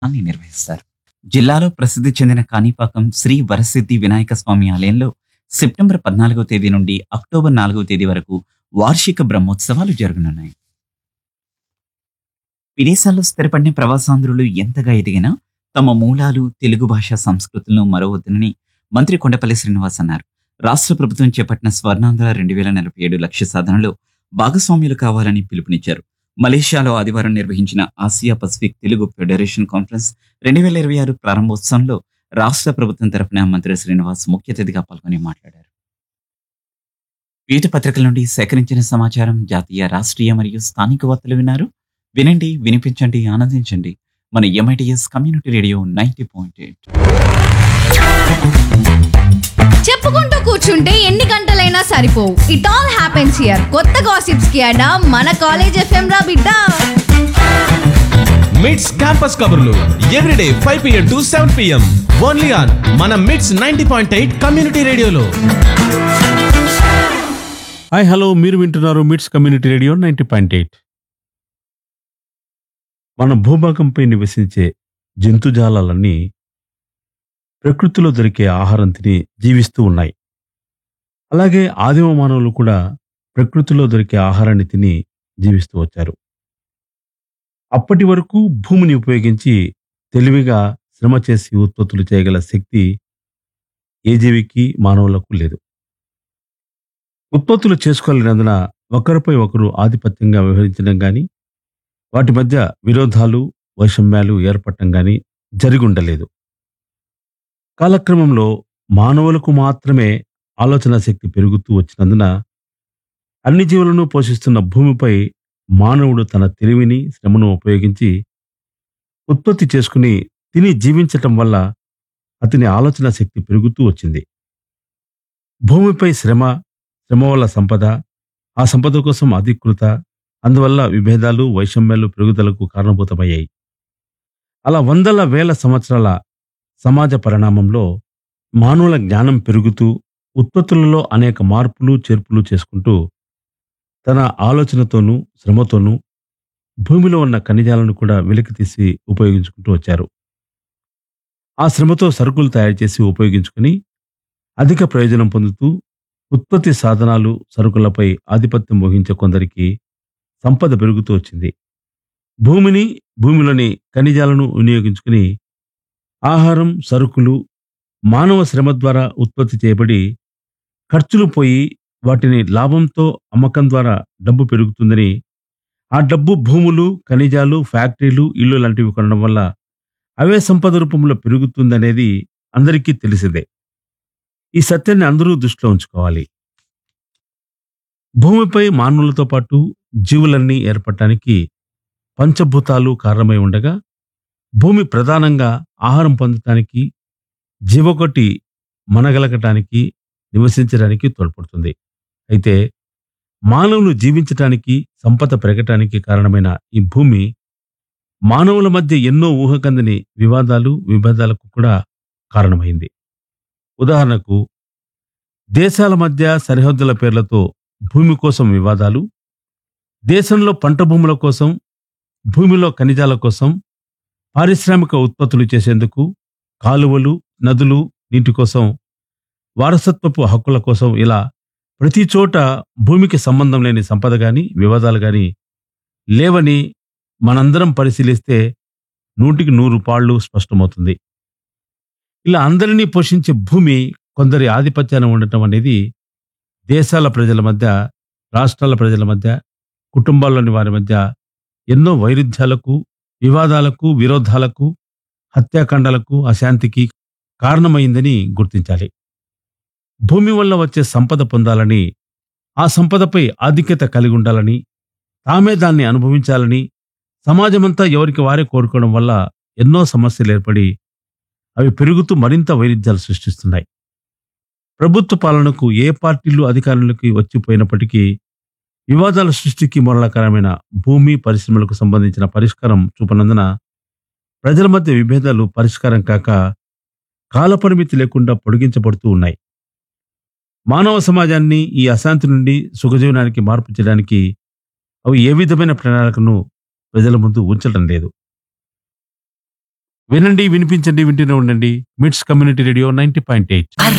అని నిర్వహిస్తారు జిల్లాలో ప్రసిద్ధి చెందిన కాణిపాకం శ్రీ వరసిద్ధి వినాయక స్వామి ఆలయంలో సెప్టెంబర్ పద్నాలుగో తేదీ నుండి అక్టోబర్ నాలుగో తేదీ వరకు వార్షిక బ్రహ్మోత్సవాలు జరగనున్నాయి విదేశాల్లో స్థిరపడిన ప్రవాసాంధ్రులు ఎంతగా ఎదిగినా తమ మూలాలు తెలుగు భాష సంస్కృతులను మరవద్దని మంత్రి కొండపల్లి శ్రీనివాస్ అన్నారు రాష్ట్ర ప్రభుత్వం చేపట్టిన స్వర్ణాంధ్ర రెండు వేల నలభై ఏడు లక్ష్య సాధనలో భాగస్వామ్యులు కావాలని పిలుపునిచ్చారు మలేషియాలో ఆదివారం నిర్వహించిన Asia Pacific Telugu federation conference రెండు వేల ఇరవై ఆరు ప్రారంభోత్సవంలో రాష్ట్ర ప్రభుత్వం తరఫున మంత్రి శ్రీనివాస్ ముఖ్య అతిథిగా పాల్గొని మాట్లాడారు వివిధ పత్రికల నుండి సేకరించిన సమాచారం జాతీయ రాష్ట్రీయ మరియు స్థానిక వార్తలు విన్నారు వినండి వినిపించండి ఆనందించండి మన MITS community radio ninety point eight చెప్పుకుంటూ కూర్చుంటే ఎన్ని గంటలైనా సరిపోవు ఇట్ ఆల్ హ్యాపెన్స్ హియర్ కొత్త గాసిప్స్ కి అడా మన కాలేజ్ ఎఫ్ఎం రా బిడ్డ మిడ్స్ క్యాంపస్ కబుర్లు everyday five PM to seven PM only on మన MITS ninety point eight community రేడియోలో హాయ్ హలో మీరు వింటున్నారు MITS community radio ninety point eight మన భూభాగంపై నివసించే జంతుజాలాలన్నీ ప్రకృతిలో దొరికే ఆహారం తిని జీవిస్తూ ఉన్నాయి అలాగే ఆదిమ మానవులు కూడా ప్రకృతిలో దొరికే ఆహారాన్ని తిని జీవిస్తూ వచ్చారు అప్పటి వరకు భూమిని ఉపయోగించి తెలివిగా శ్రమ చేసి ఉత్పత్తులు చేయగల శక్తి ఏ జీవికి మానవులకు లేదు ఉత్పత్తులు చేసుకోలేనందున ఒకరిపై ఒకరు ఆధిపత్యంగా వ్యవహరించడం గాని వాటి మధ్య విరోధాలు వైషమ్యాలు ఏర్పడటం గాని జరిగుండలేదు కాలక్రమంలో మానవులకు మాత్రమే ఆలోచన శక్తి పెరుగుతూ వచ్చినందున అన్ని జీవులను పోషిస్తున్న భూమిపై మానవుడు తన తెలివిని శ్రమను ఉపయోగించి ఉత్పత్తి చేసుకుని తిని జీవించటం వల్ల అతని ఆలోచన శక్తి పెరుగుతూ వచ్చింది భూమిపై శ్రమ శ్రమ వల్ల సంపద ఆ సంపద కోసం అధికృత అందువల్ల విభేదాలు వైషమ్యాలు పెరుగుదలకు కారణభూతమయ్యాయి అలా వందల వేల సంవత్సరాల సమాజ పరిణామంలో మానవుల జ్ఞానం పెరుగుతూ ఉత్పత్తులలో అనేక మార్పులు చేర్పులు చేసుకుంటూ తన ఆలోచనతోనూ శ్రమతోనూ భూమిలో ఉన్న ఖనిజాలను కూడా వెలికితీసి ఉపయోగించుకుంటూ వచ్చారు ఆ శ్రమతో సరుకులు తయారు చేసి ఉపయోగించుకుని అధిక ప్రయోజనం పొందుతూ ఉత్పత్తి సాధనాలు సరుకులపై ఆధిపత్యం వహించే కొందరికి సంపద పెరుగుతూ వచ్చింది భూమిని భూమిలోని ఖనిజాలను వినియోగించుకుని ఆహారం సరుకులు మానవ శ్రమ ద్వారా ఉత్పత్తి చేయబడి ఖర్చులు పోయి వాటిని లాభంతో అమ్మకం ద్వారా డబ్బు పెరుగుతుందని ఆ డబ్బు భూములు ఖనిజాలు ఫ్యాక్టరీలు ఇల్లు లాంటివి కొనడం వల్ల అవే సంపద రూపంలో పెరుగుతుందనేది అందరికీ తెలిసిదే ఈ సత్యాన్ని అందరూ దృష్టిలో ఉంచుకోవాలి భూమిపై మానవులతో పాటు జీవులన్నీ ఏర్పడటానికి పంచభూతాలు కారణమై ఉండగా భూమి ప్రధానంగా ఆహారం పొందటానికి జీవకొట్టి మనగలగటానికి నివసించడానికి తోడ్పడుతుంది అయితే మానవులు జీవించటానికి సంపద పెరగటానికి కారణమైన ఈ భూమి మానవుల మధ్య ఎన్నో ఊహకందని వివాదాలు విభేదాలకు కూడా కారణమైంది ఉదాహరణకు దేశాల మధ్య సరిహద్దుల పేర్లతో భూమి కోసం వివాదాలు దేశంలో పంట భూముల కోసం భూమిలో ఖనిజాల కోసం పారిశ్రామిక ఉత్పత్తులు చేసేందుకు కాలువలు నదులు నీటి కోసం వారసత్వపు హక్కుల కోసం ఇలా ప్రతి చోట భూమికి సంబంధం లేని సంపద గాని వివాదాలు గాని లేవని మనందరం పరిశీలిస్తే నూటికి నూరు పాళ్ళు స్పష్టమవుతుంది ఇలా అందరినీ పోషించే భూమి కొందరి ఆధిపత్యాన్ని ఉండటం అనేది దేశాల ప్రజల మధ్య రాష్ట్రాల ప్రజల మధ్య కుటుంబాల్లోని వారి మధ్య ఎన్నో వైరుధ్యాలకు వివాదాలకు విరోధాలకు హత్యాకాండాలకు అశాంతికి కారణమైందని గుర్తించాలి భూమి వల్ల వచ్చే సంపద పొందాలని ఆ సంపదపై ఆధిక్యత కలిగి ఉండాలని తామే దాన్ని అనుభవించాలని సమాజమంతా ఎవరికి వారే కోరుకోవడం వల్ల ఎన్నో సమస్యలు ఏర్పడి అవి పెరుగుతూ మరింత వైరుధ్యాలు సృష్టిస్తున్నాయి ప్రభుత్వ పాలనకు ఏ పార్టీలు అధికారంలోకి వచ్చిపోయినప్పటికీ వివాదాల సృష్టికి మూలకారమైన భూమి పరిశ్రమలకు సంబంధించిన పరిష్కారం చూపనందున ప్రజల మధ్య విభేదాలు పరిష్కారం కాక కాలపరిమితి లేకుండా పొడిగించబడుతూ ఉన్నాయి మానవ సమాజాన్ని ఈ అశాంతి నుండి సుఖజీవనానికి మార్పు చేయడానికి అవి ఏ విధమైన ప్రణాళికను ప్రజల ముందు ఉంచడం లేదు వినండి వినిపించండి వింటూనే ఉండండి MITS community radio ninety point eight